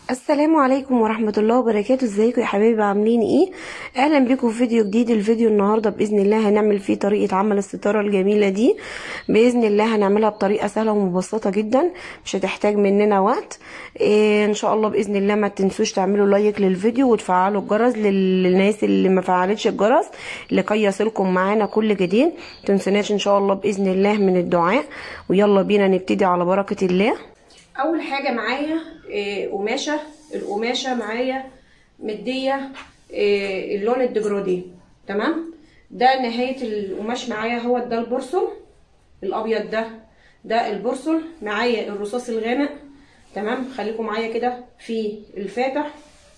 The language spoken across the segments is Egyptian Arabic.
السلام عليكم ورحمة الله وبركاته ازيكم يا حبايبي عاملين ايه اهلا بيكم في فيديو جديد الفيديو النهاردة باذن الله هنعمل فيه طريقة عمل الستارة الجميلة دي باذن الله هنعملها بطريقة سهلة ومبسطة جدا مش هتحتاج مننا وقت إيه ان شاء الله باذن الله ما تنسوش تعملوا لايك للفيديو وتفعلوا الجرس للناس اللي ما فعلتش الجرس لكي يصلكم معانا كل جديد تنسوناش ان شاء الله باذن الله من الدعاء ويلا بينا نبتدي على بركة الله اول حاجه معايا آه، قماشه القماشه معايا مديه آه، اللون الدجرادي تمام ده نهايه القماش معايا هو ده البرسل الابيض ده ده البرسل معايا الرصاص الغامق تمام خليكم معايا كده في الفاتح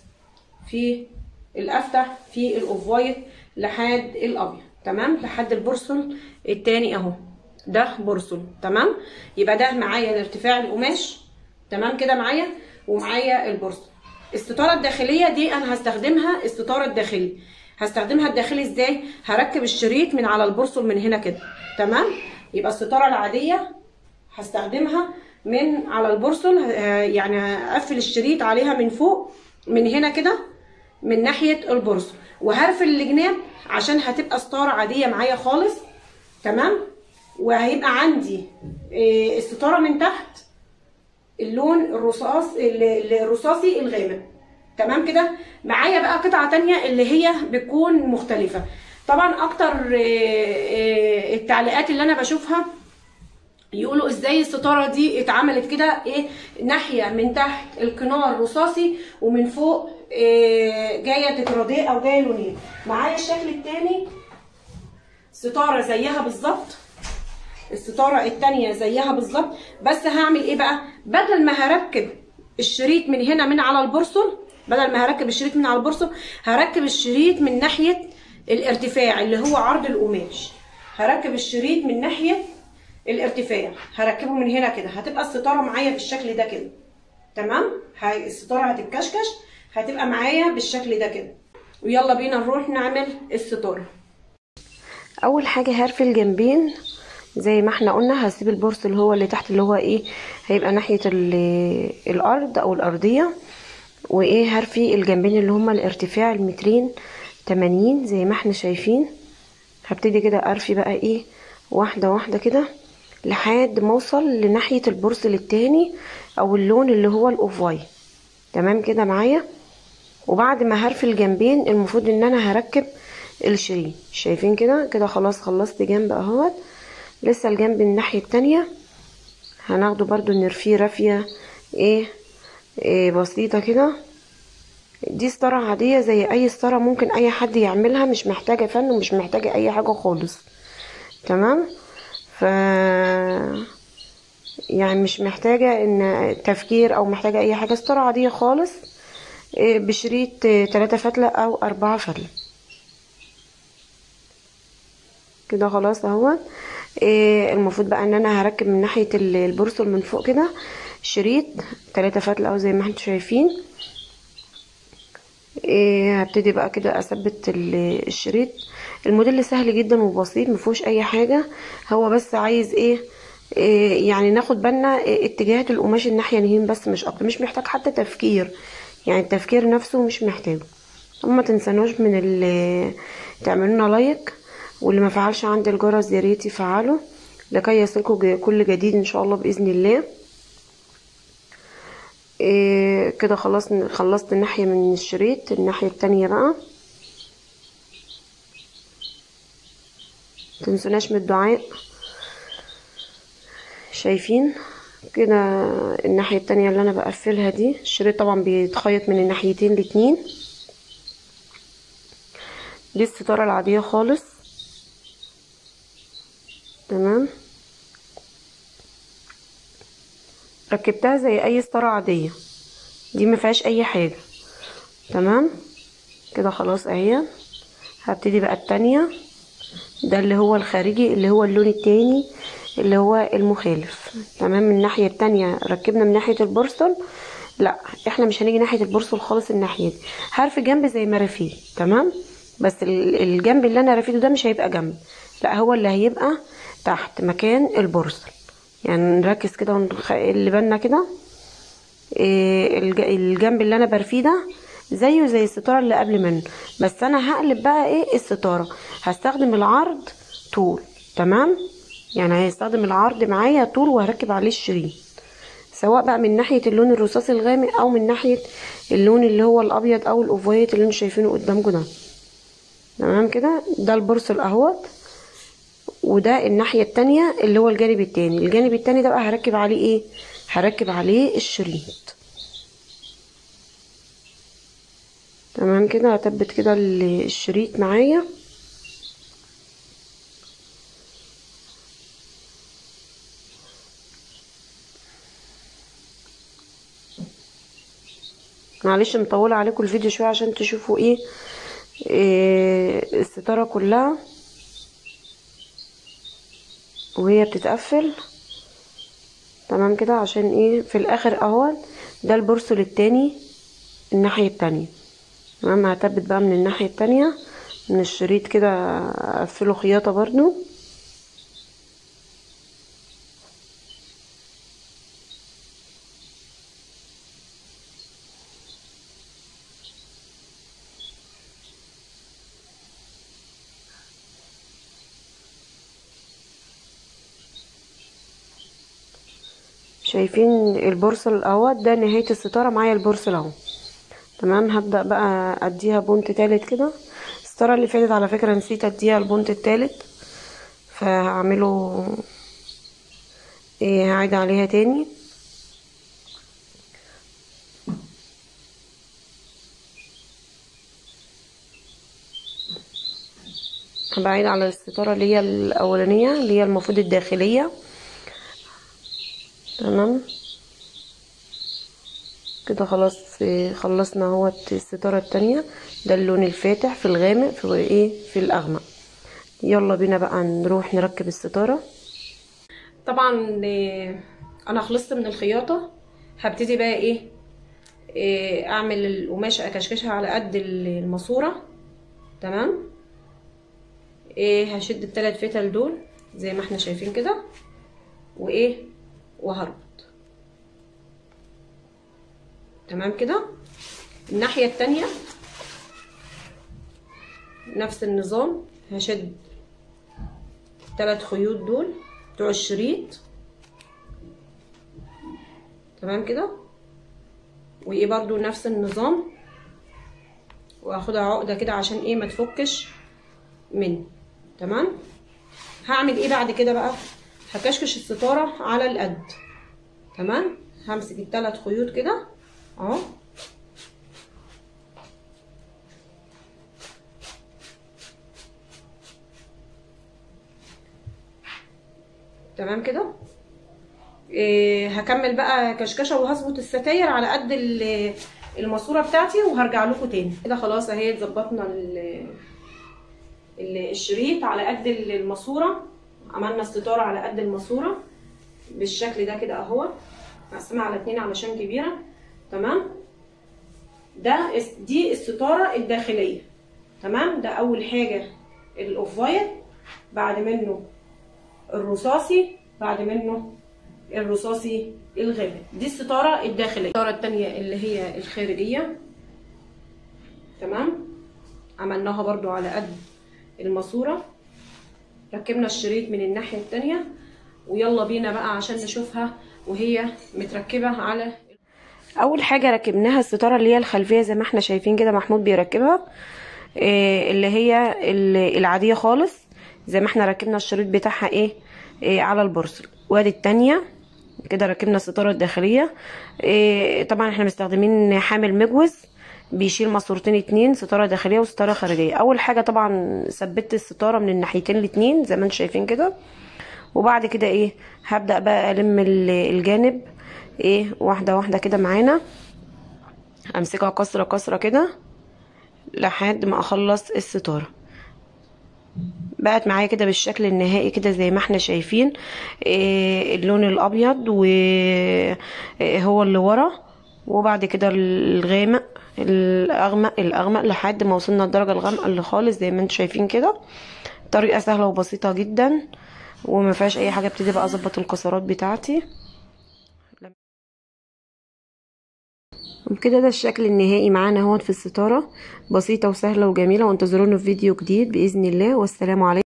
في الافتح في الاوف وايت لحد الابيض تمام لحد البرسل التاني اهو ده برسل تمام يبقى ده معايا الارتفاع القماش تمام كده معايا ومعايا البرسل الستاره الداخليه دي انا هستخدمها الستاره الداخلي هستخدمها الداخلي ازاي هركب الشريط من على البرسل من هنا كده تمام يبقى الستاره العاديه هستخدمها من على البرسل ه- يعني هقفل الشريط عليها من فوق من هنا كده من ناحيه البرسل وهرفل الجناب عشان هتبقى ستاره عاديه معايا خالص تمام وهيبقى عندي إيه، الستاره من تحت اللون الرصاص ال- الرصاصي الغامق تمام كده معايا بقى قطعه تانية اللي هي بتكون مختلفه طبعا اكتر إيه، إيه، التعليقات اللي انا بشوفها يقولوا ازاي الستاره دي اتعملت كده ايه ناحيه من تحت القنار رصاصي ومن فوق إيه جايه ديكوراديه او جايه لونين معايا الشكل التاني ستاره زيها بالظبط الستاره التانية زيها بالظبط بس هعمل ايه بقى بدل ما هركب الشريط من هنا من على البرسل بدل ما هركب الشريط من على البرسل هركب الشريط من ناحيه الارتفاع اللي هو عرض القماش هركب الشريط من ناحيه الارتفاع هركبه من هنا كده هتبقى الستاره معايا بالشكل ده كده تمام هاي الستاره هتتكشكش هتبقى معايا بالشكل ده كده ويلا بينا نروح نعمل الستاره اول حاجه هرفي الجنبين زي ما احنا قلنا هسيب البرسل هو اللي تحت اللي هو ايه هيبقى ناحيه ال- الارض او الارضيه وايه هرفي الجنبين اللي هما الارتفاع المترين تمانين زي ما احنا شايفين هبتدي كده ارفي بقى ايه واحده واحده كده لحد ما اوصل لناحيه البرسل التاني او اللون اللي هو الاوف وايت تمام كده معايا وبعد ما هرفي الجنبين المفروض ان انا هركب الشريط شايفين كده كده خلاص خلصت جنب اهوت لسه الجنب الناحيه التانية هناخده برضو نرفيه رفيه ايه, إيه بسيطه كده دي ستاره عاديه زي اي ستاره ممكن اي حد يعملها مش محتاجه فن ومش محتاجه اي حاجه خالص تمام ف يعني مش محتاجه ان تفكير او محتاجه اي حاجه ستاره عاديه خالص إيه، بشريط إيه، تلاتة فتلة او اربعة فتلة كده خلاص اهوت إيه، المفروض بقى ان انا هركب من ناحية ال- البرسل من فوق كده شريط تلاتة فتلة او زي ما انتم شايفين إيه، هبتدي بقى كده اثبت ال- الشريط الموديل سهل جدا وبسيط مفيهوش اي حاجة هو بس عايز ايه إيه، يعني ناخد بالنا إيه، اتجاهات القماش الناحية اليمين بس مش اكتر مش محتاج حتى تفكير يعني التفكير نفسه مش محتاجه وما تنسانوش من ال تعملونا لايك واللي ما فعلش عندي الجرس يا ريت يفعله لكي يصلكوا ج- كل جديد ان شاء الله باذن الله إيه كده خلاص خلصت الناحيه من الشريط الناحيه التانية بقى متنسوناش من الدعاء شايفين كده الناحية التانية اللي انا بقفلها دي الشريط طبعا بيتخيط من الناحيتين الاتنين دي الستارة العادية خالص تمام ركبتها زي اي ستارة عادية دي ما فيهاش اي حاجة تمام كده خلاص اهي هبتدي بقى التانية ده اللي هو الخارجي اللي هو اللون التاني اللي هو المخالف تمام من الناحية التانية ركبنا من ناحية البرسل لا احنا مش هنيجي ناحية البرسل خالص الناحية دي هرفي جنب زي ما رفيه تمام بس ال- الجنب اللي انا رفيته ده مش هيبقى جنب لا هو اللي هيبقى تحت مكان البرسل يعني نركز كده ونخ... اللي بالنا كده إيه الجنب اللي انا برفيه ده زيه زي الستاره اللي قبل منه بس انا هقلب بقى ايه الستاره هستخدم العرض طول تمام يعني هيستخدم العرض معايا طول وهركب عليه الشريط سواء بقى من ناحيه اللون الرصاصي الغامق او من ناحيه اللون اللي هو الابيض او الاوفايت اللي انتوا شايفينه قدامكم ده تمام كده ده البرصل اهوت وده الناحيه التانية اللي هو الجانب التاني الجانب التاني ده بقى هركب عليه ايه هركب عليه الشريط تمام كده هثبت كده الشريط معايا معلش مطوله عليكم الفيديو شويه عشان تشوفوا ايه, إيه الستاره كلها وهي بتتقفل تمام كده عشان ايه في الاخر اهو ده البرسل التاني الناحيه التانية تمام هثبت بقى من الناحيه التانية من الشريط كده اقفله خياطه برضو شايفين البرصل اهوت ده نهايه الستاره معايا البرصل اهو تمام هبدا بقى اديها بونت تالت كده الستاره اللي فاتت على فكره نسيت اديها البونت التالت فهعمله ايه هعيد عليها تاني هبعيد على الستاره اللي هي الاولانيه اللي هي المفروض الداخليه تمام كده خلاص خلصنا اهوت الستاره التانية ده اللون الفاتح في الغامق في ايه في الاغمق يلا بينا بقى نروح نركب الستاره طبعا انا خلصت من الخياطه هبتدي بقى ايه, إيه اعمل القماشه اكشكشها على قد الماسوره تمام ايه هشد التلات فتل دول زي ما احنا شايفين كده وايه وهربط تمام كده الناحية التانية نفس النظام هشد التلات خيوط دول بتوع الشريط تمام كده وايه برضو نفس النظام واخدها عقده كده عشان ايه ما تفكش مني تمام هعمل ايه بعد كده بقى هكشكش الستاره على القد تمام همسك الثلاث خيوط كده اهو تمام كده إيه هكمل بقى كشكشه وهظبط الستاير على قد الماسوره بتاعتي وهرجع لكم تاني كده خلاص اهي ظبطنا الشريط على قد الماسوره عملنا الستاره على قد الماسوره بالشكل ده كده اهو مقسمه على اتنين علشان كبيره تمام ده دي الستاره الداخليه تمام ده اول حاجه الاوف وايت بعد منه الرصاصي بعد منه الرصاصي الغامق دي الستاره الداخليه الستاره التانية اللي هي الخارجيه تمام عملناها برضو على قد الماسوره ركبنا الشريط من الناحيه التانية ويلا بينا بقى عشان نشوفها وهي متركبه على اول حاجه ركبناها الستاره اللي هي الخلفيه زي ما احنا شايفين كده محمود بيركبها إيه اللي هي العاديه خالص زي ما احنا ركبنا الشريط بتاعها ايه, إيه على البرصل وادي التانية كده ركبنا الستاره الداخليه إيه طبعا احنا مستخدمين حامل مجوز بيشيل ماسورتين اتنين ستاره داخليه وستاره خارجيه اول حاجه طبعا ثبت الستاره من الناحيتين الاتنين زي ما انتم شايفين كده وبعد كده ايه هبدا بقى الم الجانب ايه واحده واحده كده معانا امسكها كسره كسره كده لحد ما اخلص الستاره بقت معايا كده بالشكل النهائي كده زي ما احنا شايفين إيه اللون الابيض وهو اللي ورا وبعد كده الغامق الاغمق الاغمق لحد ما وصلنا الدرجه الغامقه اللي خالص زي ما انتم شايفين كده طريقه سهله وبسيطه جدا وما فيهاش اي حاجه ابتدي بقى اظبط الكسرات بتاعتي وبكده ده الشكل النهائي معانا اهوت في الستاره بسيطه وسهله وجميله وانتظرونا في فيديو جديد باذن الله والسلام عليكم